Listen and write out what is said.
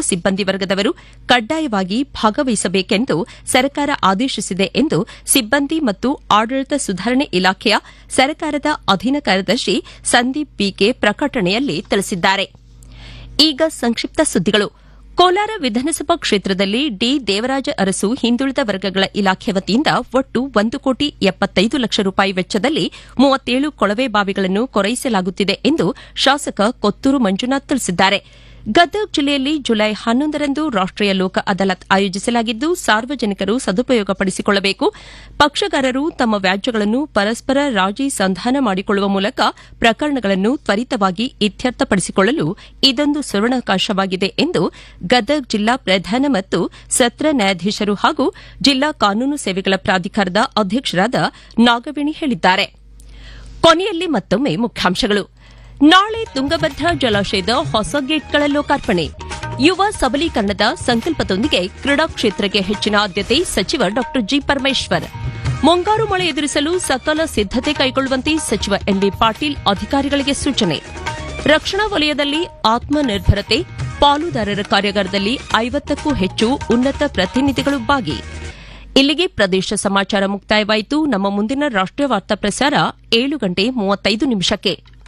ಸಿಬ್ಬಂದಿ ವರ್ಗದವರು ಕಡ್ಡಾಯವಾಗಿ ಭಾಗವಹಿಸಬೇಕೆಂದು ಸರ್ಕಾರ ಆದೇಶಿಸಿದೆ ಎಂದು ಸಿಬ್ಬಂದಿ ಮತ್ತು ಆಡಳಿತ ಸುಧಾರಣೆ ಇಲಾಖೆಯ ಸರ್ಕಾರದ ಅಧೀನ ಕಾರ್ಯದರ್ಶಿ ಸಂದೀಪ್ ಬಿಕೆ ಪ್ರಕಟಣೆಯಲ್ಲಿ ತಿಳಿಸಿದ್ದಾರೆ ಈಗ ಸಂಕ್ಷಿಪ್ತ ಸುದ್ದಿಗಳು ಕೋಲಾರ ವಿಧಾನಸಭಾ ಕ್ಷೇತ್ರದಲ್ಲಿ ಡಿ ದೇವರಾಜ ಅರಸು ಹಿಂದುಳಿದ ವರ್ಗಗಳ ಇಲಾಖೆ ವತಿಯಿಂದ ಒಟ್ಟು ಒಂದು ಕೋಟಿ ಎಪ್ಪತ್ತೈದು ಲಕ್ಷ ರೂಪಾಯಿ ವೆಚ್ಚದಲ್ಲಿ ಮೂವತ್ತೇಳು ಕೊಳವೆ ಬಾವಿಗಳನ್ನು ಕೊರೈಸಲಾಗುತ್ತಿದೆ ಎಂದು ಶಾಸಕ ಕೊತ್ತೂರು ಮಂಜುನಾಥ್ ತಿಳಿಸಿದ್ದಾರೆ ಗದಗ ಜಿಲ್ಲೆಯಲ್ಲಿ ಜುಲೈ ಹನ್ನೊಂದರಂದು ರಾಷ್ಟೀಯ ಲೋಕ ಅದಾಲತ್ ಆಯೋಜಿಸಲಾಗಿದ್ದು ಸಾರ್ವಜನಿಕರು ಸದುಪಯೋಗಪಡಿಸಿಕೊಳ್ಳಬೇಕು ಪಕ್ಷಗಾರರು ತಮ್ಮ ವ್ಯಾಜ್ಯಗಳನ್ನು ಪರಸ್ಪರ ರಾಜಿ ಸಂಧಾನ ಮಾಡಿಕೊಳ್ಳುವ ಮೂಲಕ ಪ್ರಕರಣಗಳನ್ನು ತ್ವರಿತವಾಗಿ ಇತ್ಯರ್ಥಪಡಿಸಿಕೊಳ್ಳಲು ಇದೊಂದು ಸುವರ್ಣಾವಕಾಶವಾಗಿದೆ ಎಂದು ಗದಗ ಜಿಲ್ಲಾ ಪ್ರಧಾನ ಮತ್ತು ಸತ್ರ ನ್ಯಾಯಾಧೀಶರು ಹಾಗೂ ಜಿಲ್ಲಾ ಕಾನೂನು ಸೇವೆಗಳ ಪ್ರಾಧಿಕಾರದ ಅಧ್ಯಕ್ಷರಾದ ನಾಗವೇಣಿ ಹೇಳಿದ್ದಾರೆ ಕೊನೆಯಲ್ಲಿ ಮತ್ತೊಮ್ಮೆ ಮುಖ್ಯಾಂಶಗಳು ನಾಳೆ ತುಂಗಭದ್ರಾ ಜಲಾಶಯದ ಹೊಸ ಗೇಟ್ಗಳ ಲೋಕಾರ್ಪಣೆ ಯುವ ಸಬಲೀಕರಣದ ಸಂಕಲ್ಪದೊಂದಿಗೆ ಕ್ರೀಡಾ ಕ್ಷೇತ್ರಕ್ಕೆ ಹೆಚ್ಚಿನ ಆದ್ಯತೆ ಸಚಿವ ಡಾ ಜಿ ಪರಮೇಶ್ವರ್ ಮುಂಗಾರು ಮಳೆ ಎದುರಿಸಲು ಸಕಲ ಸಿದ್ದತೆ ಕೈಗೊಳ್ಳುವಂತೆ ಸಚಿವ ಎಂಬಿ ಪಾಟೀಲ್ ಅಧಿಕಾರಿಗಳಿಗೆ ಸೂಚನೆ ರಕ್ಷಣಾ ವಲಯದಲ್ಲಿ ಆತ್ಮನಿರ್ಭರತೆ ಪಾಲುದಾರರ ಕಾರ್ಯಾಗಾರದಲ್ಲಿ ಐವತ್ತಕ್ಕೂ ಹೆಚ್ಚು ಉನ್ನತ ಪ್ರತಿನಿಧಿಗಳು ಭಾಗಿ ಇಲ್ಲಿಗೆ ಪ್ರದೇಶ ಸಮಾಚಾರ ಮುಕ್ತಾಯವಾಯಿತು ನಮ್ಮ ಮುಂದಿನ ರಾಷ್ಟೀಯ ವಾರ್ತಾ ಪ್ರಸಾರ ಏಳು ಗಂಟೆ ಮೂವತ್ತೈದು ನಿಮಿಷಕ್ಕೆ